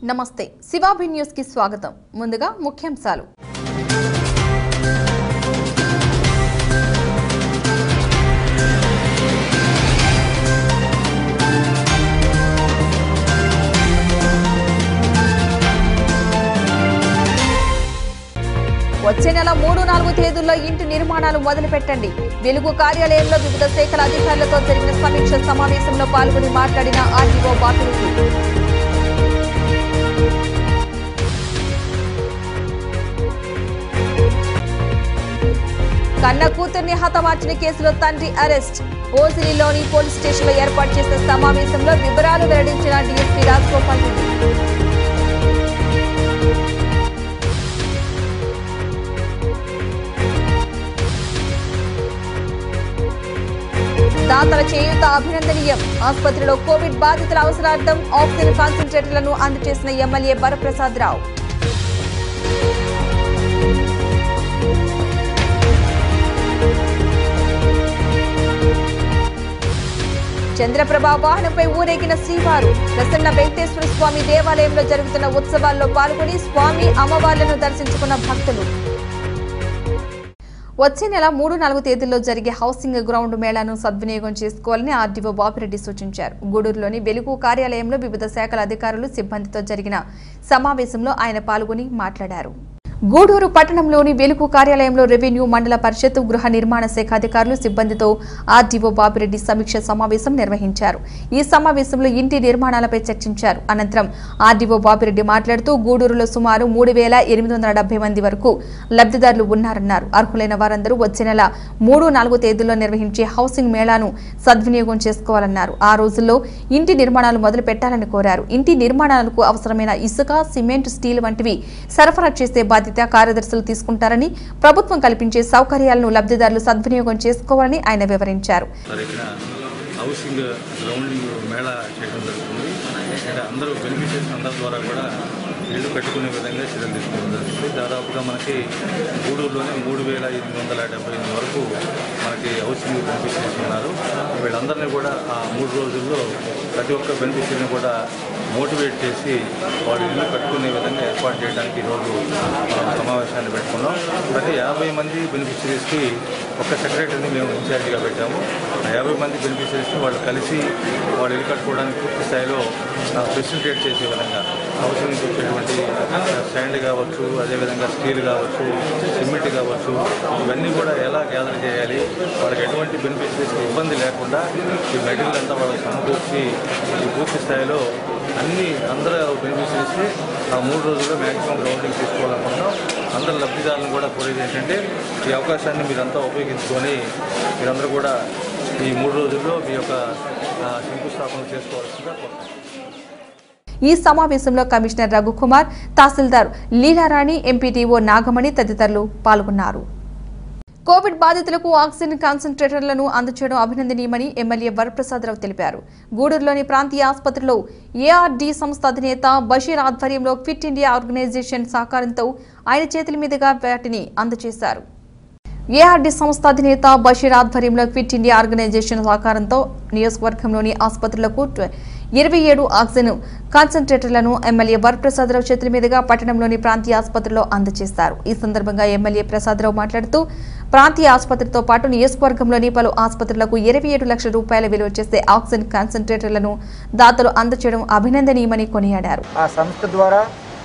నమస్తే శివాభి న్యూస్ కి స్వాగతం ముందుగా ముఖ్యాంశాలు వచ్చే నెల మూడు నాలుగు తేదీల్లో ఇంటి నిర్మాణాలు మొదలు పెట్టండి వెలుగు కార్యాలయంలో వివిధ శాఖల అధికారులతో జరిగిన సమీక్ష సమావేశంలో పాల్గొని మాట్లాడిన ఆర్డీఓ బాపిరెడ్డి కన్న కూతుర్ని హతమార్చిన కేసులో తండ్రి అరెస్ట్ ఓసిలిలోని పోలీస్ స్టేషన్లో ఏర్పాటు చేసిన సమావేశంలో వివరాలు వెల్లడించిన డీఎస్పీ రాజగోపాల్ రెడ్డి దాతల చేయూత అభినందనీయం ఆసుపత్రిలో కోవిడ్ బాధితుల అవసరార్థం ఆక్సిజన్ కాన్సన్ట్రేటర్లను అందజేసిన ఎమ్మెల్యే వరప్రసాద్ రావు చంద్రప్రభ వాహనంపై ఊరేగిన శ్రీవారు ప్రసన్న వెంకటేశ్వర స్వామి దేవాలయంలో జరుగుతున్న ఉత్సవాల్లో పాల్గొని స్వామి అమ్మవార్లను దర్శించుకున్న భక్తులు వచ్చే నెల మూడు నాలుగు తేదీల్లో జరిగే హౌసింగ్ గ్రౌండ్ మేళాను సద్వినియోగం చేసుకోవాలని ఆర్డీఓ బాపిరెడ్డి సూచించారు గూడూరులోని వెలుగు కార్యాలయంలో వివిధ శాఖల అధికారులు సిబ్బందితో జరిగిన సమావేశంలో ఆయన పాల్గొని మాట్లాడారు గూడూరు పట్టణంలోని వెలుగు కార్యాలయంలో రెవెన్యూ మండల పరిషత్ గృహ నిర్మాణ శాఖ అధికారులు సిబ్బందితో ఆర్డీఓ బాపిరెడ్డి సమీక్ష సమావేశం నిర్వహించారు ఈ సమావేశంలో ఇంటి నిర్మాణాలపై చర్చించారు అనంతరం ఆర్డీఓ బాపిరెడ్డి మాట్లాడుతూ గూడూరులో సుమారు మూడు వేల ఎనిమిది వందల డెబ్బై మంది వరకు లబ్ధిదారులు ఉన్నారన్నారు అర్హులైన వారందరూ వచ్చే నెల మూడు నాలుగు తేదీల్లో నిర్వహించే హౌసింగ్ మేళాను సద్వినియోగం చేసుకోవాలన్నారు ఆ రోజుల్లో ఇంటి నిర్మాణాలు మొదలు పెట్టాలని కోరారు ఇంటి నిర్మాణాలకు అవసరమైన ఇసుక సిమెంట్ స్టీల్ వంటివి సరఫరా చేసే బాధ్యత కార్యదర్శులు తీసుకుంటారని ప్రభుత్వం కల్పించే సౌకర్యాలను లబ్ధిదారులు సద్వినియోగం చేసుకోవాలని ఆయన వివరించారు తారీఖున హౌసింగ్ గ్రౌండింగ్ మేళా చేయడం జరుగుతుంది అంటే అందరూ బెనిఫిషియర్స్ అందరి ద్వారా కూడా ఇల్లు కట్టుకునే విధంగా చర్యలు తీసుకోవడం జరుగుతుంది దాదాపుగా మనకి గూడూరులోనే మూడు వేల ఎనిమిది వందల డెబ్బై ఎనిమిది వరకు మనకి హౌసింగ్ బెనిఫిషియర్స్ ఉన్నారు వీళ్ళందరినీ కూడా ఆ మూడు రోజుల్లో ప్రతి ఒక్క బెనిఫిషియర్ని కూడా మోటివేట్ చేసి వాళ్ళు ఇల్లు కట్టుకునే విధంగా ఏర్పాటు చేయడానికి ఈరోజు మనం సమావేశాన్ని పెట్టుకున్నాం ప్రతి యాభై మంది బెనిఫిషరీస్కి ఒక సెక్రటరీని మేము ఇన్ఛార్జిగా పెట్టాము ఆ యాభై మంది బెనిఫిషరీస్ని వాళ్ళు కలిసి వాళ్ళు ఇల్లు కట్టుకోవడానికి పూర్తి స్థాయిలో ఫెసిలిటేట్ చేసే విధంగా హౌసింగ్ నుంచి వచ్చేటువంటి శాండ్ కావచ్చు అదేవిధంగా స్టీల్ కావచ్చు సిమెంట్ కావచ్చు ఇవన్నీ కూడా ఎలా గ్యాదర్ చేయాలి వాళ్ళకి ఎటువంటి బెనిఫిషరీస్కి ఇబ్బంది లేకుండా ఈ మెటీరియల్ అంతా వాళ్ళకి సమకూర్చి ఈ పూర్తి స్థాయిలో అన్ని అందరూ బెనిఫిషరీస్కి ఆ మూడు రోజుల్లో మ్యాక్సిమం గ్రౌండింగ్ తీసుకోవాలనుకుంటున్నాం అందరు లబ్ధిదారులను కూడా కోరేది ఏంటంటే ఈ అవకాశాన్ని మీరంతా ఉపయోగించుకొని మీరందరూ కూడా ఈ మూడు రోజుల్లో మీ యొక్క ఆ, శంకుస్థాపన చేసుకోవాల్సిందిగా కోరుతున్నాం ఈ సమావేశంలో కమిషనర్ రఘుకుమార్ తహసీల్దార్ లీలారాణి ఎంపీటీఓ నాగమణి తదితరులు పాల్గొన్నారు కోవిడ్ బాధితులకు ఆక్సిజన్ కాన్సన్ట్రేటర్లను అందచేయడం అభినందనీయమని ఎమ్మెల్యే వరప్రసాదరావు తెలిపారు గూడూరులోని ప్రాంతీయ ఆసుపత్రిలో ఏఆర్డీ సంస్థ అధినేత బషీర్ ఆధ్వర్యంలో ఫిట్ ఇండియా ఆర్గనైజేషన్ సహకారంతో ఆయన చేతుల మీదుగా వాటిని అందజేశారు ఏఆర్డీ సంస్థ అధినేత బషీర్ ఆధ్వర్యంలో క్విట్ ఇండియా ఆర్గనైజేషన్ సహకారంతో నియోజకవర్గంలోని ఆసుపత్రులకు ట్వ- ఇరవై ఏడు ఆక్సిజన్ కాన్సన్ట్రేటర్లను ఎమ్మెల్యే వరప్రసాదరావు చేతుల మీదుగా పట్టణంలోని ప్రాంతీయ ఆసుపత్రిలో అందజేశారు ఈ సందర్భంగా ఎమ్మెల్యే ప్రసాదరావు మాట్లాడుతూ ప్రాంతీయ ఆసుపత్రితో పాటు నియోజకవర్గంలోని పలు ఆసుపత్రులకు ఇరవై ఏడు లక్షల రూపాయల విలువ చేసే ఆక్సిజన్ కాన్సన్ట్రేటర్లను దాతలు అందచేయడం అభినందనీయమని కొనియాడారు ఆ సంస్థ ద్వారా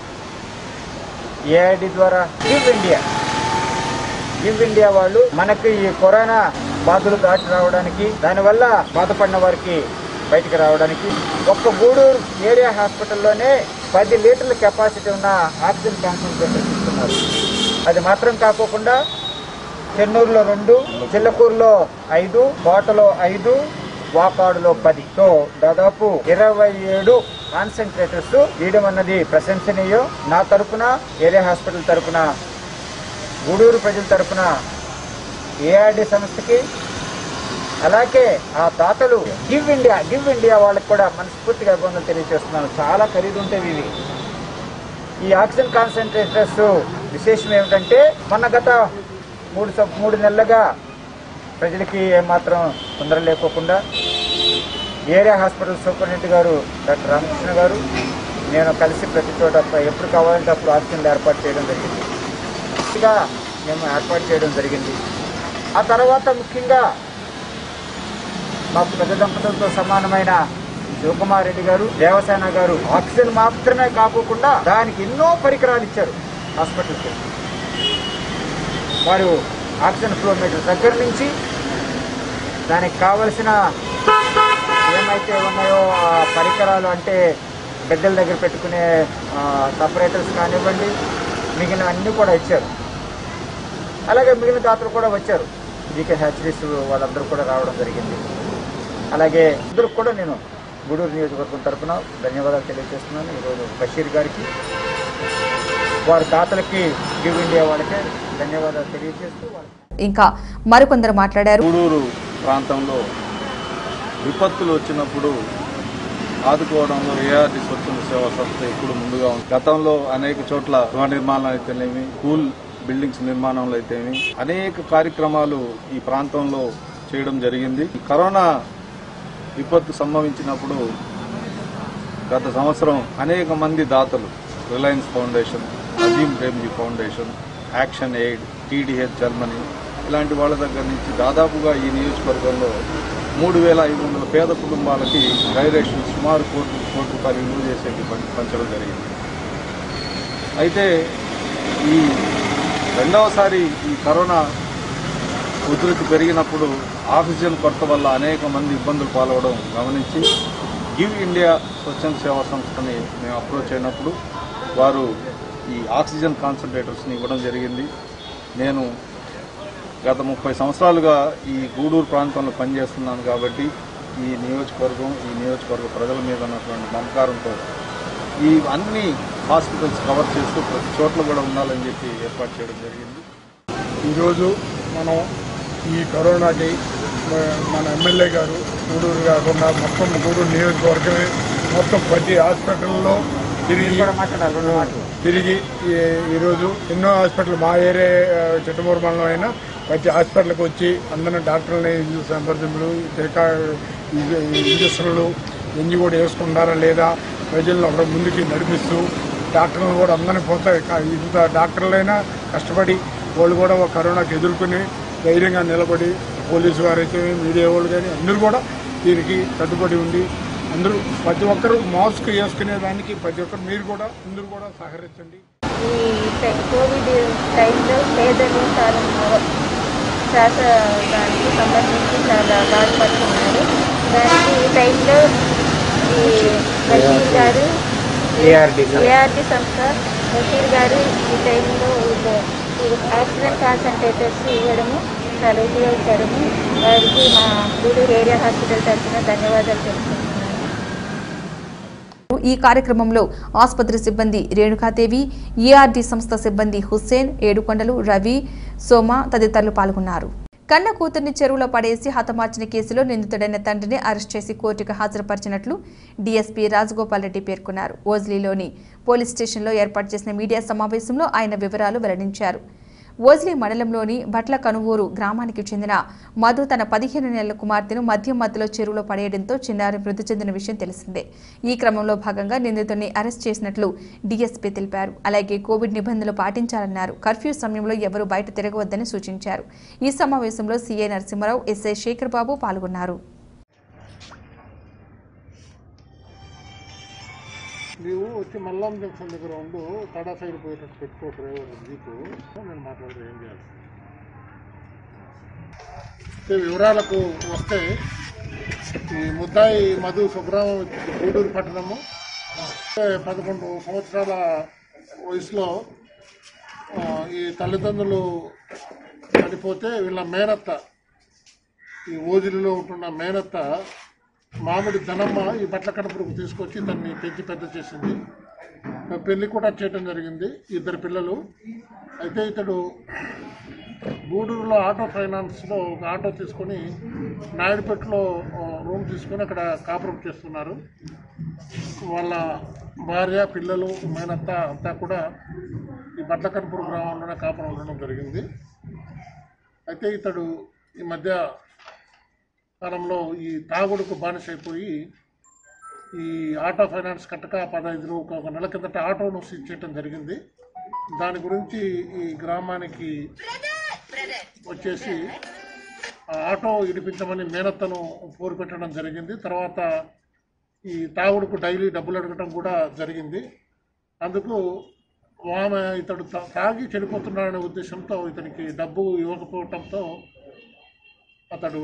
ఏఐడి ద్వారా గివ్ ఇండియా గివ్ ఇండియా వాళ్ళు మనకి ఈ కరోనా బాధలు దాటి రావడానికి దానివల్ల బాధపడిన వారికి బయటికి రావడానికి ఒక్క గూడూరు ఏరియా హాస్పిటల్లోనే పది లీటర్ల కెపాసిటీ ఉన్న ఆక్సిజన్ కాన్సన్ట్రేటర్ ఇస్తున్నారు అది మాత్రం కాకోకుండా చెన్నూరులో రెండు చిల్లకూరులో ఐదు కోటలో ఐదు వాకాడులో పది సో దాదాపు ఇరవై ఏడు కాన్సన్ట్రేటర్స్ ఇయడం అన్నది ప్రశంసనీయం నా తరపున ఏరియా హాస్పిటల్ తరపున గూడూరు ప్రజల తరపున ఏఆర్డి సంస్థకి అలాగే ఆ దాతలు గివ్ ఇండియా గివ్ ఇండియా వాళ్ళకి కూడా మనస్ఫూర్తిగా అభివందనలు తెలియజేస్తున్నాను చాలా ఖరీదు ఉంటాయి ఇవి ఈ ఆక్సిజన్ కాన్సన్ట్రేటర్స్ విశేషం ఏమిటంటే మొన్న గత మూడు సం- మూడు నెలలుగా ప్రజలకి ఏమాత్రం తొందర లేకోకుండా area hospital superintendent garu doctor Ramakrishna garu నేను కలిసి ప్రతి చోట ఎప్పుడు కావాలంటే అప్పుడు ఆక్సిజన్లు ఏర్పాటు చేయడం జరిగింది ఇలా మేము ఏర్పాటు చేయడం జరిగింది ఆ తర్వాత ముఖ్యంగా మాకు పెద్ద దంపతులతో సమానమైన శివకుమార్ రెడ్డి గారు దేవసేన గారు ఆక్సిజన్ మాత్రమే కాకుండా దానికి ఎన్నో పరికరాలు ఇచ్చారు హాస్పిటల్కి వారు ఆక్సిజన్ ఫ్లోమీటర్ దగ్గర నుంచి దానికి కావలసిన ఏమైతే ఉన్నాయో ఆ పరికరాలు అంటే బిడ్డల దగ్గర పెట్టుకునే సపరేటర్స్ కానివ్వండి మిగిలిన అన్నీ కూడా ఇచ్చారు అలాగే మిగిలిన దాతలు కూడా వచ్చారు జీకే హ్యాచరీస్ వాళ్ళందరూ కూడా రావడం జరిగింది అలాగే అందరూ కూడా నేను గూడూరు నియోజకవర్గం తరఫున ధన్యవాదాలు తెలియజేస్తున్నాను ఈరోజు బషీర్ గారికి వారి దాతలకి గివ్ ఇండియా వాళ్ళకి ధన్యవాదాలు తెలియజేస్తూ వాళ్ళకి ఇంకా మరికొందరు మాట్లాడారు గూడూరు ప్రాంతంలో విపత్తులు వచ్చినప్పుడు ఆదుకోవడంలో ఏఆర్డి స్వచ్ఛంద సేవా సంస్థ ఇప్పుడు ముందుగా ఉంది గతంలో అనేక చోట్ల గృహ నిర్మాణం అయితేనేమి స్కూల్ బిల్డింగ్స్ నిర్మాణంలో అయితేనేమి అనేక కార్యక్రమాలు ఈ ప్రాంతంలో చేయడం జరిగింది ఈ కరోనా విపత్తు సంభవించినప్పుడు గత సంవత్సరం అనేక మంది దాతలు Reliance foundation Azim Premji foundation action aid TDH Germany ఇలాంటి వాళ్ళ దగ్గర నుంచి దాదాపుగా ఈ నియోజకవర్గంలో మూడు వేల ఐదు వందల పేద కుటుంబాలకి రైరేషన్ సుమారు కోటి కోటి రూపాయలు విలువ చేసేది పం- పంచడం జరిగింది అయితే ఈ రెండవసారి ఈ కరోనా ఉధృతి పెరిగినప్పుడు ఆక్సిజన్ కొరత వల్ల అనేక మంది ఇబ్బందులు పాల్గొనడం గమనించి గివ్ ఇండియా స్వచ్ఛంద సేవా సంస్థని మేము అప్రోచ్ అయినప్పుడు వారు ఈ ఆక్సిజన్ కాన్సన్ట్రేటర్స్ని ఇవ్వడం జరిగింది నేను గత ముప్పై సంవత్సరాలుగా ఈ గూడూరు ప్రాంతంలో పనిచేస్తున్నాను కాబట్టి ఈ నియోజకవర్గం ఈ నియోజకవర్గ ప్రజల మీద ఉన్నటువంటి మమకారంతో ఈ అన్ని హాస్పిటల్స్ కవర్ చేస్తూ ప్రతి చోట్ల కూడా ఉండాలని చెప్పి ఏర్పాటు చేయడం జరిగింది ఈరోజు మనం ఈ కరోనాకి మ- మన ఎమ్మెల్యే గారు గూడూరు కాకుండా మొత్తం గూడూరు నియోజకవర్గమే మొత్తం ప్రతి హాస్పిటల్లో తిరిగి కూడా మాట్లాడాలి రెండు మాటలు తిరిగి ఈ- ఈరోజు ఎన్నో హాస్పిటల్ మా ఏరియా ఆ, చిట్టమూరు మండలం అయినా ప్రతి హాస్పిటల్కి వచ్చి అందరిని డాక్టర్లని సంప్రదింపులు టీకా ఇంజ- ఇంజక్షన్లు ఎన్ని కూడా వేసుకుంటారా లేదా ప్రజలను ఒక ముందుకి నడిపిస్తూ డాక్టర్లను కూడా అందరినీ పోతాయి ఇంత డాక్టర్లైనా కష్టపడి వాళ్ళు కూడా ఒక కరోనాకి ఎదుర్కొని ధైర్యంగా నిలబడి పోలీసు వారైతే మీడియా వాళ్ళు కానీ అందరూ కూడా దీనికి కట్టుబడి ఉండి అందరూ ప్రతి ఒక్కరూ మాస్క్ వేసుకునే దానికి ప్రతి ఒక్కరు మీరు కూడా అందరూ కూడా సహకరించండి ఈ టై- కోవిడ్ టైంలో పేదలు చాలా శ్వాస దానికి సంబంధించి చాలా బాధపడుతున్నారు దానికి ఈ టైంలో ఈ బషీర్ గారు ఏఆర్డి ఏఆర్డి సంస్థ బషీర్ గారు ఈ టైంలో వీళ్ళు ఈ ఆక్సిజన్ కాన్సన్ట్రేటర్స్ ఇవ్వడము చాలా ఉపయోగకరము వారికి మా గూడూరు ఏరియా హాస్పిటల్ తరఫున ధన్యవాదాలు తెలుపుతున్నాను ఈ కార్యక్రమంలో ఆసుపత్రి సిబ్బంది రేణుకాదేవి ఈఆర్డీ సంస్థ సిబ్బంది హుస్సేన్ ఏడుకొండలు రవి సోమ తదితరులు పాల్గొన్నారు కన్న కూతుర్ని చెరువులో పడేసి హతమార్చిన కేసులో నిందితుడైన తండ్రిని అరెస్ట్ చేసి కోర్టుకు హాజరుపరిచినట్లు డీఎస్పీ రాజగోపాల్ రెడ్డి పేర్కొన్నారు ఓజ్లీలోని పోలీస్ స్టేషన్లో ఏర్పాటు చేసిన మీడియా సమావేశంలో ఆయన వివరాలు వెల్లడించారు ఓజ్లీ మండలంలోని భట్ల కనువూరు గ్రామానికి చెందిన మధు తన పదిహేను నెలల కుమార్తెను మద్యం మత్తులో చెరువులో పడేయడంతో చిన్నారి మృతి చెందిన విషయం తెలిసిందే ఈ క్రమంలో భాగంగా నిందితుడిని అరెస్ట్ చేసినట్లు డీఎస్పీ తెలిపారు అలాగే కోవిడ్ నిబంధనలు పాటించాలన్నారు కర్ఫ్యూ సమయంలో ఎవరూ బయట తిరగవద్దని సూచించారు ఈ సమావేశంలో సీఐ నరసింహారావు ఎస్ఐ శేఖర్ బాబు పాల్గొన్నారు నీవు వచ్చి మల్లాం జంక్షన్ దగ్గర ఉండు తడా సైడ్ పోయేటట్టు పెట్టుకో డ్రైవర్ జీపు నేను మాట్లాడితే ఏం చేయాలి అయితే వివరాలకు వస్తే ఈ ముద్దాయి మధు సుబ్రహ్మ గూడూరు పట్టణము అంటే పదకొండు సంవత్సరాల వయసులో ఆ, ఈ తల్లిదండ్రులు చనిపోతే వీళ్ళ మేనత్త ఈ ఓజిలిలో ఉంటున్న మేనత్త మామిడి ధనమ్మ ఈ బట్ల కడపకు తీసుకొచ్చి తన్ని పెంచి పెద్ద చేసింది పెళ్లి కూడా చేయటం జరిగింది ఇద్దరు పిల్లలు అయితే ఇతడు గూడూరులో ఆటో ఫైనాన్స్లో ఒక ఆటో తీసుకొని నాయుడుపేటలో ఆ, రూమ్ తీసుకొని అక్కడ కాపురం చేస్తున్నారు వాళ్ళ భార్య పిల్లలు మేనత్త అంతా కూడా ఈ బట్లకన్పూర్ గ్రామంలోనే కాపురం ఉండడం జరిగింది అయితే ఇతడు ఈ మధ్య కాలంలో ఈ తాగుడుకు బానిసైపోయి ఈ ఆటో ఫైనాన్స్ కట్టక పదహైదు రూ- ఒక నెల కిందట ఆటోను సీజ్ చేయడం జరిగింది దాని గురించి ఈ గ్రామానికి వచ్చేసి ఆ ఆటో ఇడిపించమని మేనత్తను పోరు పెట్టడం జరిగింది తర్వాత ఈ తాగుడుకు డైలీ డబ్బులు అడగటం కూడా జరిగింది అందుకు ఆమె ఇతడు తా- తాగి చెడిపోతున్నాడనే ఉద్దేశంతో ఇతనికి డబ్బు ఇవ్వకపోవటంతో అతడు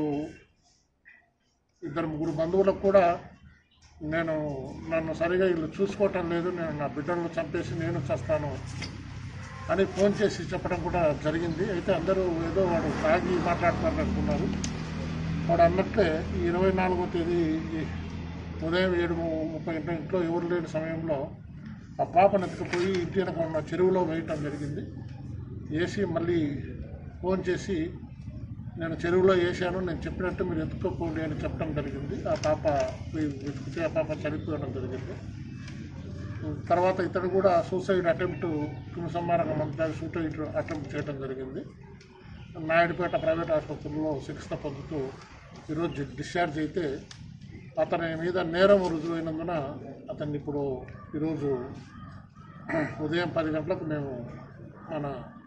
ఇద్దరు ముగ్గురు బంధువులకు కూడా నేను నన్ను సరిగా వీళ్ళు చూసుకోవటం లేదు నేను నా బిడ్డలను చంపేసి నేను చస్తాను అని ఫోన్ చేసి చెప్పడం కూడా జరిగింది అయితే అందరూ ఏదో వాడు తాగి మాట్లాడుతున్నారు అనుకున్నారు వాడు అన్నట్లే ఈ ఇరవై నాలుగో తేదీ ఈ ఉదయం ఏడు ము- ముప్పై గంటల ఇంట్లో ఎవరు లేని సమయంలో ఆ పాపను ఎత్తుకుపోయి ఇంటి వెనక ఉన్న చెరువులో వేయటం జరిగింది వేసి మళ్ళీ ఫోన్ చేసి నేను చెరువులో వేసాను నేను చెప్పినట్టు మీరు ఎత్తుకోపోండి అని చెప్పడం జరిగింది ఆ పాప పోయి వెతికితే ఆ పాప చనిపోవడం జరిగింది తర్వాత ఇతడు కూడా సూసైడ్ అటెంప్ట్ తుమిసంహారక మంత్రాలు సూసైడ్ అటెంప్ట్ చేయడం జరిగింది నాయుడుపేట ప్రైవేట్ ఆసుపత్రిలో చికిత్స పొందుతూ ఈరోజు డిశ్చార్జ్ అయితే అతని మీద నేరం రుజువైనందున అతన్ని ఇప్పుడు ఈరోజు ఉదయం పది గంటలకు మేము మన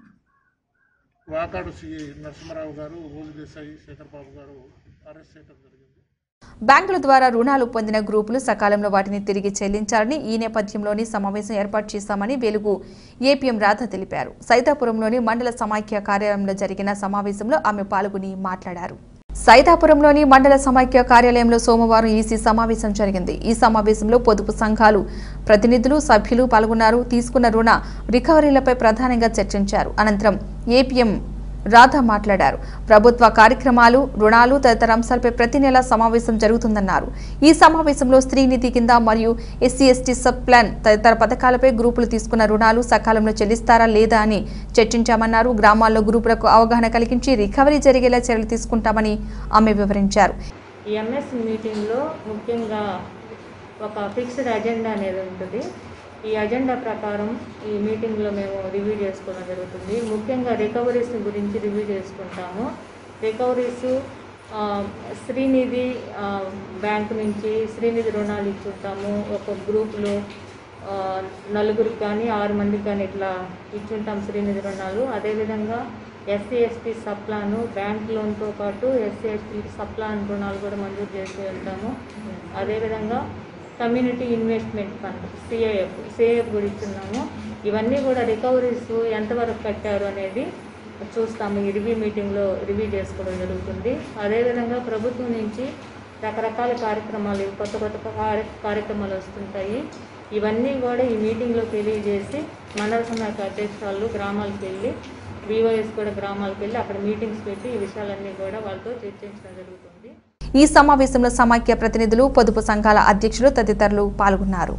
వాకాడు సి నరసింహారావు గారు రోజు దేశాయి శేఖర్ బాబు గారు అరెస్ట్ చేయడం జరిగింది బ్యాంకుల ద్వారా రుణాలు పొందిన గ్రూపులు సకాలంలో వాటిని తిరిగి చెల్లించాలని ఈ నేపథ్యంలోని సమావేశం ఏర్పాటు చేశామని వెలుగు ఏపీఎం రాధ తెలిపారు సైదాపురంలోని మండల సమాఖ్య కార్యాలయంలో జరిగిన సమావేశంలో ఆమె పాల్గొని మాట్లాడారు సైదాపురంలోని మండల సమాఖ్య కార్యాలయంలో సోమవారం ఈసీ సమావేశం జరిగింది ఈ సమావేశంలో పొదుపు సంఘాలు ప్రతినిధులు సభ్యులు పాల్గొన్నారు తీసుకున్న రుణ రికవరీలపై ప్రధానంగా చర్చించారు అనంతరం ఏపీఎం రాధా మాట్లాడారు ప్రభుత్వ కార్యక్రమాలు రుణాలు తదితర అంశాలపై ప్రతి నెల సమావేశం జరుగుతుందన్నారు ఈ సమావేశంలో స్త్రీ నిధి కింద మరియు ఎస్సీ ఎస్టీ సబ్ ప్లాన్ తదితర పథకాలపై గ్రూపులు తీసుకున్న రుణాలు సకాలంలో చెల్లిస్తారా లేదా అని చర్చించామన్నారు గ్రామాల్లో గ్రూపులకు అవగాహన కలిగించి రికవరీ జరిగేలా చర్యలు తీసుకుంటామని ఆమె వివరించారు ఈ ఎంఎస్ మీటింగ్లో ముఖ్యంగా ఒక ఫిక్స్డ్ అజెండా అనేది ఉంటుంది ఈ అజెండా ప్రకారం ఈ మీటింగ్లో మేము రివ్యూ చేసుకోవడం జరుగుతుంది ముఖ్యంగా రికవరీస్ గురించి రివ్యూ చేసుకుంటాము రికవరీస్ ఆ, శ్రీనిధి ఆ, బ్యాంక్ నుంచి శ్రీనిధి రుణాలు ఇచ్చుంటాము ఒక గ్రూప్లో ఆ, నలుగురికి కానీ ఆరు మందికి కానీ ఇట్లా ఇచ్చుంటాం శ్రీనిధి రుణాలు అదేవిధంగా ఎస్సీ ఎస్టీ సప్లాను బ్యాంక్ లోన్తో పాటు ఎస్సీ ఎస్టీ సప్లాన్ రుణాలు కూడా మంజూరు చేసి ఉంటాము అదేవిధంగా community investment fund CIF CIF కూడా ఇస్తున్నాము ఇవన్నీ కూడా రికవరీస్ ఎంతవరకు కట్టారు అనేది చూస్తాము ఈ రివ్యూ మీటింగ్లో రివ్యూ చేసుకోవడం జరుగుతుంది అదేవిధంగా ప్రభుత్వం నుంచి రకరకాల కార్యక్రమాలు కొత్త కొత్త కార్య కార్యక్రమాలు వస్తుంటాయి ఇవన్నీ కూడా ఈ మీటింగ్లో తెలియజేసి మండల సమాఖ్య అధ్యక్షురాలు గ్రామాలకు వెళ్ళి వివోఎస్ కూడా గ్రామాలకు వెళ్ళి అక్కడ మీటింగ్స్ పెట్టి ఈ విషయాలన్నీ కూడా వాళ్ళతో చర్చించడం జరుగుతుంది ఈ సమావేశంలో సమాఖ్య ప్రతినిధులు పొదుపు సంఘాల అధ్యక్షులు తదితరులు పాల్గొన్నారు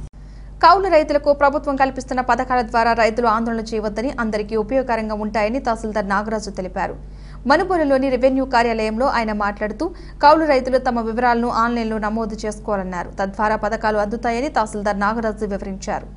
కౌలు రైతులకు ప్రభుత్వం కల్పిస్తున్న పథకాల ద్వారా రైతులు ఆందోళన చేయవద్దని అందరికీ ఉపయోగకరంగా ఉంటాయని తహసీల్దార్ నాగరాజు తెలిపారు మనుబోలులోని రెవెన్యూ కార్యాలయంలో ఆయన మాట్లాడుతూ కౌలు రైతులు తమ వివరాలను ఆన్లైన్లో నమోదు చేసుకోవాలన్నారు తద్వారా పథకాలు అందుతాయని తహసీల్దార్ నాగరాజు వివరించారు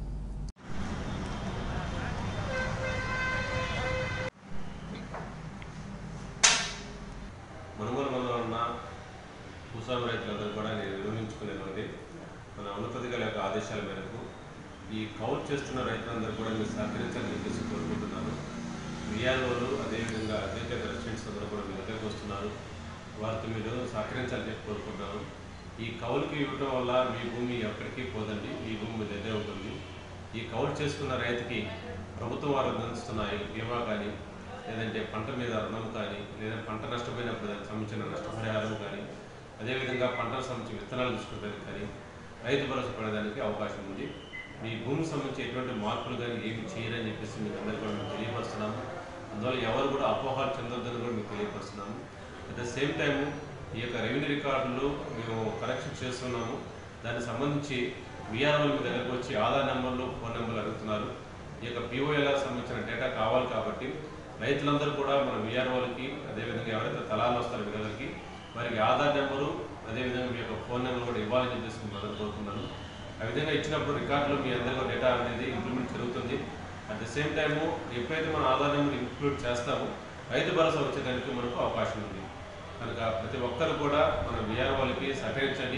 మనుగోలు మందులో ఉన్న భూస్వామి రైతులందరూ కూడా నేను విరమించుకునేది మన ఉన్నతాధికారుల యొక్క ఆదేశాల మేరకు ఈ కౌలు చేస్తున్న రైతులందరూ కూడా మీరు సహకరించాలని చెప్పేసి కోరుకుంటున్నాను విఆర్ఓలు అదేవిధంగా అగ్రికల్చర్ రెసిడెంట్స్ అందరూ కూడా మీ దగ్గరకు వస్తున్నారు వారితో మీరు సహకరించాలని చెప్పి కోరుకుంటున్నాను ఈ కౌలుకి ఇవ్వడం వల్ల మీ భూమి ఎక్కడికి పోదండి మీ భూమి మీ దగ్గర ఉంటుంది ఈ కౌలు చేసుకున్న రైతుకి ప్రభుత్వం వారు అందిస్తున్న ఈ బీమా కానీ లేదంటే పంట మీద రుణం కానీ లేదా పంట నష్టపోయినప్పుడు దానికి సంబంధించిన నష్టపరిహారం కానీ అదేవిధంగా పంటకు సంబంధించిన విత్తనాలు తీసుకునేదానికి కానీ రైతు భరోసా పడేదానికి అవకాశం ఉంది మీ భూమికి సంబంధించి ఎటువంటి మార్పులు కానీ ఏమి చేయరని చెప్పేసి మీకు అందరికీ కూడా మేము తెలియపరుస్తున్నాము అందువల్ల ఎవరు కూడా అపోహాలు చెందొద్దని కూడా మీకు తెలియపరుస్తున్నాము అట్ ద సేమ్ టైము ఈ యొక్క రెవెన్యూ రికార్డులు మేము కరెక్షన్ చేస్తున్నాము దానికి సంబంధించి విఆర్ఓల మీ దగ్గరకు వచ్చి ఆధార్ నెంబర్లు ఫోన్ నెంబర్లు అడుగుతున్నారు ఈ యొక్క పిఓఎల్ఆర్ సంబంధించిన డేటా కావాలి కాబట్టి రైతులందరూ కూడా మన విఆర్ఓలకి అదేవిధంగా ఎవరైతే తలాలు వస్తారో మీ దగ్గరికి వారికి ఆధార్ నెంబరు అదేవిధంగా మీ యొక్క ఫోన్ నెంబర్ కూడా ఇవ్వాలని చెప్పేసి మీ అందరూ కోరుతున్నాను ఆ విధంగా ఇచ్చినప్పుడు రికార్డులో మీ అందరికీ డేటా అనేది ఇంప్లిమెంట్ జరుగుతుంది అట్ ద సేమ్ టైము ఎప్పుడైతే మన ఆధార్ నెంబర్ ఇంక్లూడ్ చేస్తామో రైతు భరోసా వచ్చేదానికి మనకు అవకాశం ఉంది కనుక ప్రతి ఒక్కరు కూడా మన విఆర్ వాళ్ళకి సహకరించండి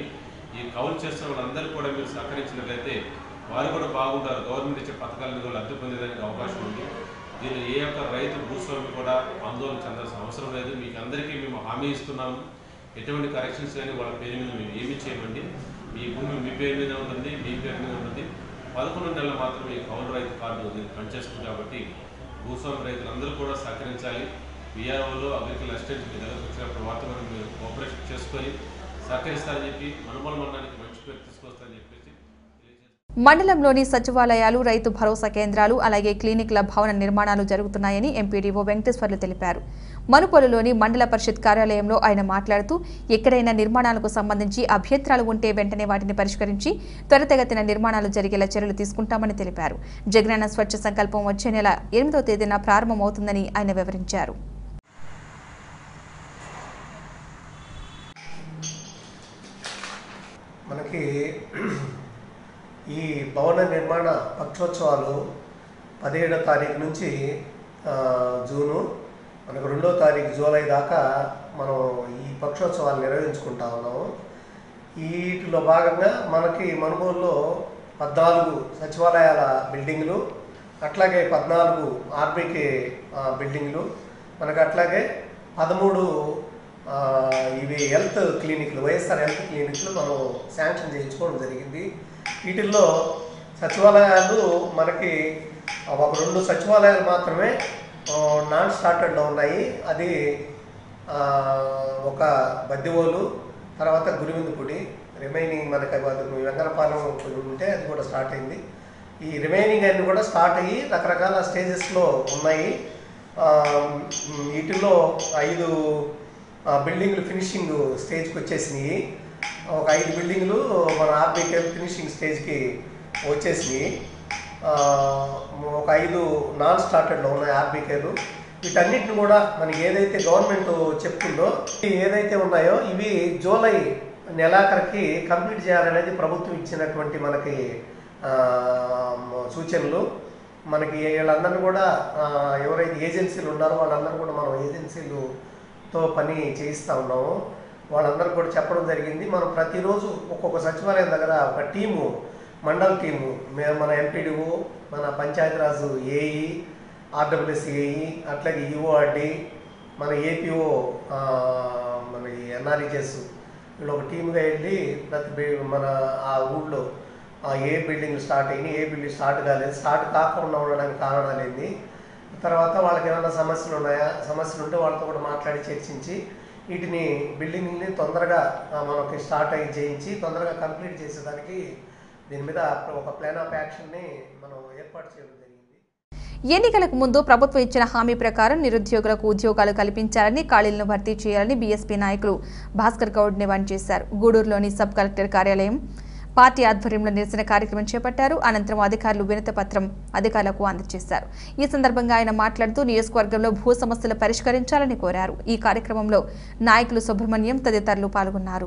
ఈ కౌలు చేస్తున్న వాళ్ళందరూ కూడా మీరు సహకరించినట్లయితే వారు కూడా బాగుంటారు గవర్నమెంట్ ఇచ్చే పథకాలను కూడా లబ్ధి పొందేదానికి అవకాశం ఉంది దీనిలో ఏ ఒక్క రైతు భూస్వామి కూడా ఆందోళన చెందాల్సిన అవసరం లేదు మీకు అందరికీ మేము హామీ ఇస్తున్నాము ఎటువంటి కరెక్షన్స్ కానీ వాళ్ళ పేరు మీద మేము ఏమీ చేయమండి మీ భూమి మీ పేరు మీద ఉంటుంది మీ పేరు మీద ఉంటుంది పదకొండు నెలలు మాత్రమే ఈ కౌలు రైతు కార్డు దీన్ని పనిచేస్తుంది కాబట్టి భూస్వామి రైతులందరూ కూడా సహకరించాలి విఆర్ఓలు అగ్రికల్చర్ అసిస్టెంట్ మీ దగ్గరకు వచ్చినప్పుడు వాటితో కూడా మీరు కోఆపరేషన్ చేసుకొని సహకరిస్తారని చెప్పి మనుమల మండలానికి మంచి పేరు తీసుకొస్తారని చెప్పేసి తెలియజేస్తున్నాను. మండలంలోని సచివాలయాలు రైతు భరోసా కేంద్రాలు అలాగే క్లినిక్ల భవన నిర్మాణాలు జరుగుతున్నాయని ఎంపీడీఓ వెంకటేశ్వర్లు తెలిపారు మనుపొలులోని మండల పరిషత్ కార్యాలయంలో ఆయన మాట్లాడుతూ ఎక్కడైనా నిర్మాణాలకు సంబంధించి అభ్యంతరాలు ఉంటే వెంటనే వాటిని పరిష్కరించి త్వరితగతిన నిర్మాణాలు జరిగేలా చర్యలు తీసుకుంటామని తెలిపారు జగనన్న స్వచ్ఛ సంకల్పం వచ్చే నెల ఎనిమిదో తేదీన ప్రారంభమవుతుందని ఆయన వివరించారు మనకి ఈ భవన నిర్మాణ పక్షోత్సవాలు పదిహేడో తారీఖు నుంచి ఆ, జూను మనకు రెండో తారీఖు జూలై దాకా మనం ఈ పక్షోత్సవాలు నిర్వహించుకుంటా ఉన్నాము వీటిలో భాగంగా మనకి మనుగోలులో పద్నాలుగు సచివాలయాల బిల్డింగ్లు అట్లాగే పద్నాలుగు ఆర్బీకే బిల్డింగ్లు మనకు అట్లాగే పదమూడు ఆ, ఇవి హెల్త్ క్లినిక్లు వైఎస్ఆర్ హెల్త్ క్లినిక్లు మనం శాంక్షన్ చేయించుకోవడం జరిగింది వీటిల్లో సచివాలయాలు మనకి ఒక రెండు సచివాలయాలు మాత్రమే ఆ, నాన్ స్టార్టెడ్లో ఉన్నాయి అది ఆ, ఒక బద్దివోలు తర్వాత గురివిందుపుడి రిమైనింగ్ మనకి అది వెంగరపాలెం కొంచెం ఉంటే అది కూడా స్టార్ట్ అయింది ఈ రిమైనింగ్ అన్ని కూడా స్టార్ట్ అయ్యి రకరకాల స్టేజెస్లో ఉన్నాయి ఆ, మ్, వీటిల్లో ఐదు ఆ, బిల్డింగ్లు ఫినిషింగ్ స్టేజ్కి వచ్చేసినాయి ఒక ఐదు బిల్డింగ్లు మన ఆర్బీకే ఫినిషింగ్ స్టేజ్కి వచ్చేసినాయి ఆ, ఒక ఐదు నాన్ స్టార్టెడ్లో ఉన్నాయి ఆర్బీకేలు వీటన్నిటిని కూడా మనకి ఏదైతే గవర్నమెంట్ చెప్తుందో ఇవి ఏదైతే ఉన్నాయో ఇవి జూలై నెలాఖరికి కంప్లీట్ చేయాలనేది ప్రభుత్వం ఇచ్చినటువంటి మనకి ఆ, సూచనలు మనకి వీళ్ళందరినీ కూడా ఆ, ఎవరైతే ఏజెన్సీలు ఉన్నారో వాళ్ళందరూ కూడా మనం ఏజెన్సీలుతో పని చేయిస్తూ ఉన్నాము వాళ్ళందరూ కూడా చెప్పడం జరిగింది మనం ప్రతిరోజు ఒక్కొక్క సచివాలయం దగ్గర ఒక టీము మండల్ టీము మేము మన ఎంపీడీఓ మన పంచాయతీరాజు ఏఈ ఆర్డబ్ల్యూఎస్ ఏఈ అట్లాగే ఈఓఆర్డి మన ఏపీఓ మన ఎన్ఆర్ఈజెస్ వీళ్ళు ఒక టీమ్గా వెళ్ళి ప్రతి బి- మన ఆ ఊళ్ళో ఆ ఏ బిల్డింగ్ స్టార్ట్ అయ్యి ఏ బిల్డింగ్ స్టార్ట్ కాలేదు స్టార్ట్ కాకుండా ఉండడానికి కారణాలు ఏంది తర్వాత వాళ్ళకి ఏమైనా సమస్యలు ఉన్నాయా సమస్యలు ఉంటే వాళ్ళతో కూడా మాట్లాడి చర్చించి వీటిని బిల్డింగ్ని తొందరగా ఆ, మనకి స్టార్ట్ అయ్యి చేయించి తొందరగా కంప్లీట్ చేసేదానికి దీని మీద ఒక ప్లాన్ ఆఫ్ యాక్షన్ని మనం ఏర్పాటు చేయడం జరిగింది ఎన్నికలకు ముందు ప్రభుత్వం ఇచ్చిన హామీ ప్రకారం నిరుద్యోగులకు ఉద్యోగాలు కల్పించాలని ఖాళీలను భర్తీ చేయాలని బీఎస్పీ నాయకులు భాస్కర్ గౌడ్ డిమాండ్ చేశారు గూడూరులోని సబ్ కలెక్టర్ కార్యాలయం పార్టీ ఆధ్వర్యంలో నిరసన కార్యక్రమం చేపట్టారు అనంతరం అధికారులు వినతి పత్రం అధికారులకు అందజేశారు ఈ సందర్భంగా ఆయన మాట్లాడుతూ నియోజకవర్గంలో భూ సమస్యలు పరిష్కరించాలని కోరారు ఈ కార్యక్రమంలో నాయకులు సుబ్రహ్మణ్యం తదితరులు పాల్గొన్నారు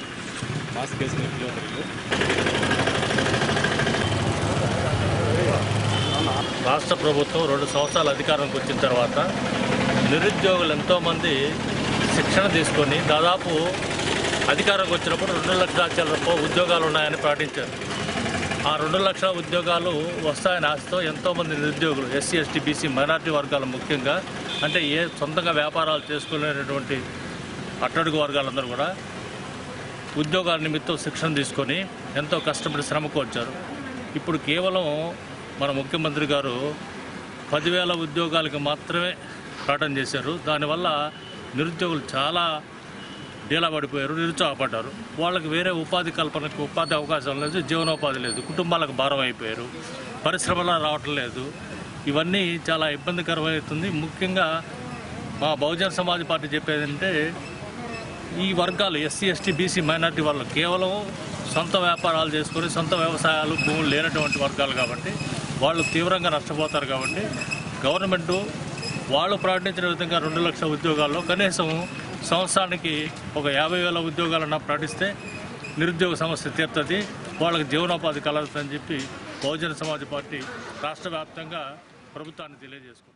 రాష్ట్ర ప్రభుత్వం రెండు సంవత్సరాల అధికారంకి వచ్చిన తర్వాత నిరుద్యోగులు ఎంతోమంది శిక్షణ తీసుకొని దాదాపు అధికారంకి వచ్చినప్పుడు రెండు లక్షల రూపాయల ఉద్యోగాలు ఉన్నాయని ప్రకటించారు ఆ రెండు లక్షల ఉద్యోగాలు వస్తాయని ఆశతో ఎంతోమంది నిరుద్యోగులు ఎస్సీ ఎస్టీ బీసీ మైనార్టీ వర్గాలు ముఖ్యంగా అంటే ఏ సొంతంగా వ్యాపారాలు చేసుకునేటటువంటి అట్టడుగు వర్గాలందరూ కూడా ఉద్యోగాల నిమిత్తం శిక్షణ తీసుకొని ఎంతో కష్టపడి శ్రమకు వచ్చారు ఇప్పుడు కేవలం మన ముఖ్యమంత్రి గారు పదివేల ఉద్యోగాలకు మాత్రమే ప్రకటన చేశారు దానివల్ల నిరుద్యోగులు చాలా డీలా పడిపోయారు నిరుత్సాహపడ్డారు వాళ్ళకి వేరే ఉపాధి కల్పనకు ఉపాధి అవకాశం లేదు జీవనోపాధి లేదు కుటుంబాలకు భారం అయిపోయారు పరిశ్రమలు రావటం లేదు ఇవన్నీ చాలా ఇబ్బందికరమవుతుంది ముఖ్యంగా మా బహుజన సమాజ్ పార్టీ చెప్పేదంటే ఈ వర్గాలు ఎస్సీ ఎస్టీ బీసీ మైనార్టీ వాళ్ళు కేవలం సొంత వ్యాపారాలు చేసుకొని సొంత వ్యవసాయాలు భూములు లేనటువంటి వర్గాలు కాబట్టి వాళ్ళు తీవ్రంగా నష్టపోతారు కాబట్టి గవర్నమెంటు వాళ్ళు ప్రకటించిన విధంగా రెండు లక్షల ఉద్యోగాల్లో కనీసం సంవత్సరానికి ఒక యాభై వేల ఉద్యోగాలన్నా ప్రకటిస్తే నిరుద్యోగ సమస్య తీరుతుంది వాళ్ళకి జీవనోపాధి కలుగుతుందని చెప్పి బహుజన సమాజ్ పార్టీ రాష్ట్ర వ్యాప్తంగా ప్రభుత్వాన్ని తెలియజేసుకున్నాం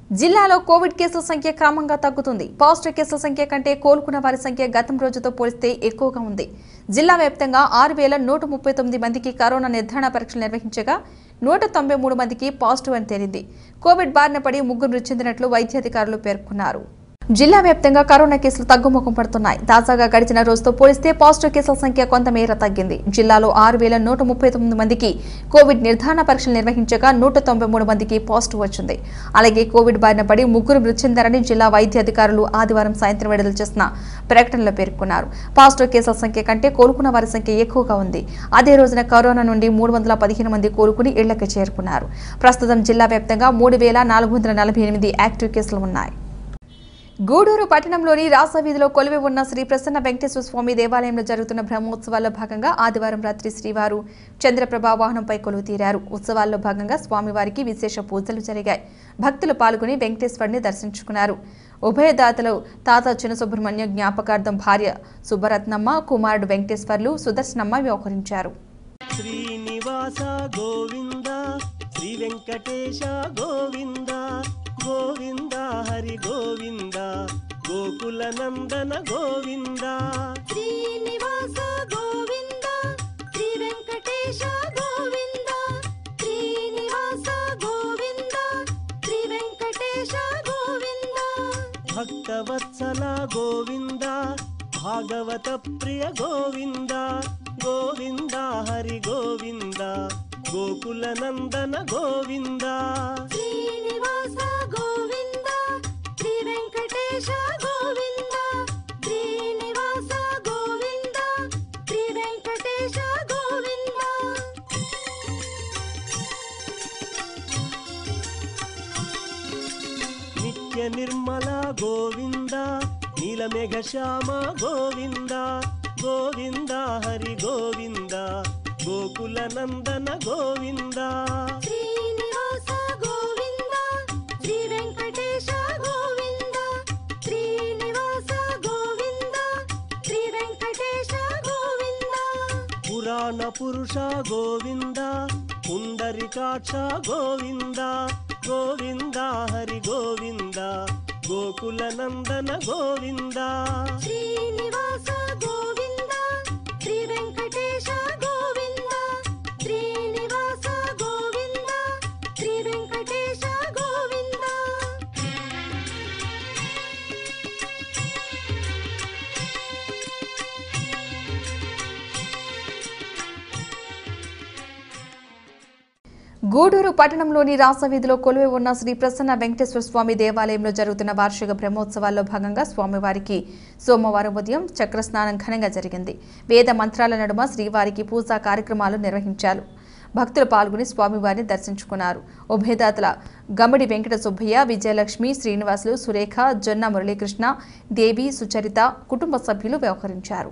జిల్లాలో కోవిడ్ కేసుల సంఖ్య క్రమంగా తగ్గుతుంది పాజిటివ్ కేసుల సంఖ్య కంటే కోలుకున్న వారి సంఖ్య గతం రోజుతో పోలిస్తే ఎక్కువగా ఉంది జిల్లా వ్యాప్తంగా ఆరు వేల నూట ముప్పై తొమ్మిది మందికి కరోనా నిర్ధారణ పరీక్షలు నిర్వహించగా నూట తొంభై మూడు మందికి పాజిటివ్ అని తేలింది కోవిడ్ బారిన పడి ముగ్గురు మృతి చెందినట్లు వైద్యాధికారులు పేర్కొన్నారు జిల్లా వ్యాప్తంగా కరోనా కేసులు తగ్గుముఖం పడుతున్నాయి తాజాగా గడిచిన రోజుతో పోలిస్తే పాజిటివ్ కేసుల సంఖ్య కొంతమేర తగ్గింది జిల్లాలో ఆరు వేల నూట ముప్పై తొమ్మిది మందికి కోవిడ్ నిర్ధారణ పరీక్షలు నిర్వహించగా నూట తొంభై మూడు మందికి పాజిటివ్ వచ్చింది అలాగే కోవిడ్ బారిన పడి ముగ్గురు మృతి చెందారని జిల్లా వైద్య అధికారులు ఆదివారం సాయంత్రం విడుదల చేసిన ప్రకటనలో పేర్కొన్నారు పాజిటివ్ కేసుల సంఖ్య కంటే కోలుకున్న వారి సంఖ్య ఎక్కువగా ఉంది అదే రోజున కరోనా నుండి మూడు వందల పదిహేను మంది కోలుకుని ఇళ్లకు చేరుకున్నారు ప్రస్తుతం జిల్లా వ్యాప్తంగా మూడు వేల నాలుగు వందల నలభై ఎనిమిది యాక్టివ్ కేసులు ఉన్నాయి గూడూరు పట్టణంలోని రాస వీధిలో కొలువి ఉన్న శ్రీ ప్రసన్న వెంకటేశ్వర స్వామి దేవాలయంలో జరుగుతున్న బ్రహ్మోత్సవాల్లో భాగంగా ఆదివారం రాత్రి శ్రీవారు చంద్రప్రభ వాహనంపై కొలువు తీరారు ఉత్సవాల్లో భాగంగా స్వామివారికి విశేష పూజలు జరిగాయి భక్తులు పాల్గొని వెంకటేశ్వరుని దర్శించుకున్నారు ఉభయదాతలు తాత చిన్నసుబ్రహ్మణ్య జ్ఞాపకార్థం భార్య సుబ్బరత్నమ్మ కుమారుడు వెంకటేశ్వర్లు సుదర్శనమ్మ వ్యవహరించారు శ్రీనివాస గోవింద శ్రీ వెంకటేశ గోవింద గోవింద హరి గోవింద గోకుల నందన గోవింద శ్రీనివాస గోవింద శ్రీ వెంకటేశ గోవింద శ్రీనివాస గోవింద శ్రీ వెంకటేశ గోవింద భక్తవత్సల గోవింద భాగవత ప్రియ గోవింద గోవింద హరి గోవింద గోకుల నందన గోవింద శ్రీనివాస గోవింద శ్రీ వెంకటేశ గోవింద శ్రీనివాస గోవింద శ్రీ వెంకటేశ గోవింద నిత్య నిర్మల గోవింద నీలమేఘ శ్యామ గోవింద గోవింద హరి గోవింద గోకుల నందన గోవింద శ్రీనివాస గోవింద శ్రీ వెంకటేశ గోవింద శ్రీనివాస గోవింద శ్రీ వెంకటేశ గోవింద పురాణ పురుష గోవింద పుండరికాక్ష గోవింద గోవింద హరి గోవింద గోకుల నందన గోవింద శ్రీనివాస గోవింద శ్రీ వెంకటేశ గోవింద శ్రీనివాస గోవింద శ్రీ వెంకటేశ గోవింద గూడూరు పట్టణంలోని రాసవీధిలో కొలువై ఉన్న శ్రీ ప్రసన్న వెంకటేశ్వర స్వామి దేవాలయంలో జరుగుతున్న వార్షిక బ్రహ్మోత్సవాల్లో భాగంగా స్వామివారికి సోమవారం ఉదయం చక్రస్నానం ఘనంగా జరిగింది వేద మంత్రాల నడుమ శ్రీవారికి పూజా కార్యక్రమాలు నిర్వహించారు భక్తులు పాల్గొని స్వామివారిని దర్శించుకున్నారు ఉభయదాతల గమిడి వెంకట సుబ్బయ్య విజయలక్ష్మి శ్రీనివాసులు సురేఖ జొన్న మురళీకృష్ణ దేవి సుచరిత కుటుంబ సభ్యులు వ్యవహరించారు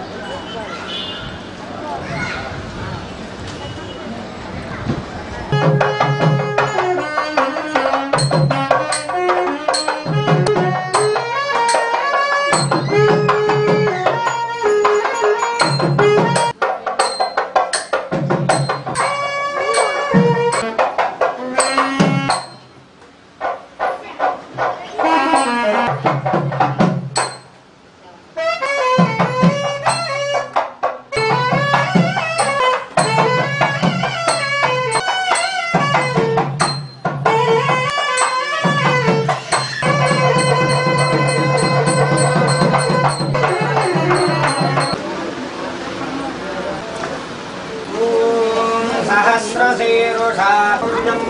सहस्रशीरुषा पुण्यम्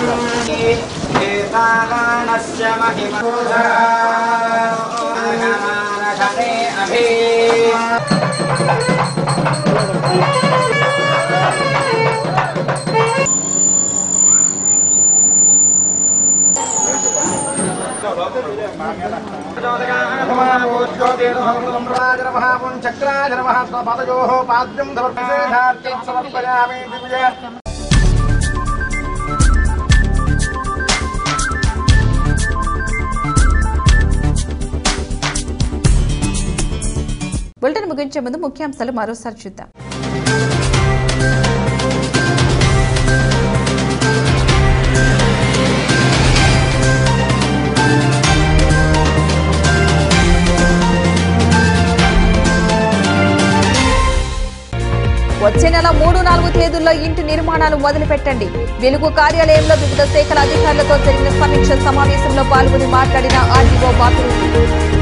एतावानस्य महिमपुरुषागमानशते अभि చక్రాజనమహాపదయోः పాద్యం సమర్పయామి సమర్పయామి దివ్య బులెటిన్ ముగించే ముందు ముఖ్యాంశాలు మరోసారి చూద్దాం వచ్చే నెల మూడు నాలుగు తేదీల్లో ఇంటి నిర్మాణాలు మొదలు పెట్టండి వెలుగు కార్యాలయంలో వివిధ శాఖల అధికారులతో జరిగిన సమీక్ష సమావేశంలో పాల్గొని మాట్లాడిన ఆర్డీఓ బాపిరెడ్డి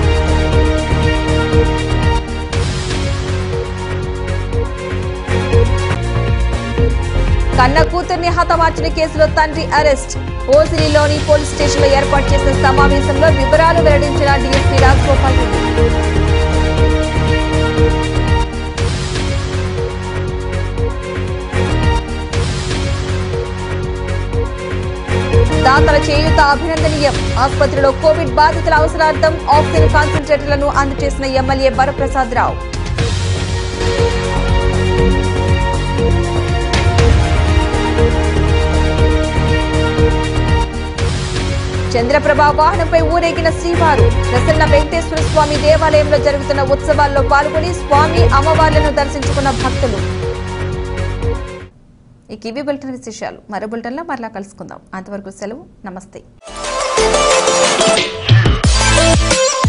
కన్న కూతుర్ని హతమార్చిన కేసులో తండ్రి అరెస్ట్ ఓసిరిలోని పోలీస్ స్టేషన్లో ఏర్పాటు చేసిన సమావేశంలో వివరాలు వెల్లడించిన డీఎస్పీ రాజగోపాల్ రెడ్డి దాతల చేయూత అభినందనీయం ఆసుపత్రిలో కోవిడ్ బాధితుల అవసరార్థం ఆక్సిజన్ కాన్సన్ట్రేటర్లను అందజేసిన ఎమ్మెల్యే వరప్రసాద్ రావు చంద్రప్రభ వాహనంపై ఊరేగిన శ్రీవారు ప్రసన్న వెంకటేశ్వర స్వామి దేవాలయంలో జరుగుతున్న ఉత్సవాల్లో పాల్గొని స్వామి అమ్మవార్లను దర్శించుకున్న భక్తులు ఈ కివీ బులెటిన్ విశేషాలు మరో బులెటిన్లో మరలా కలుసుకుందాం అంతవరకు సెలవు నమస్తే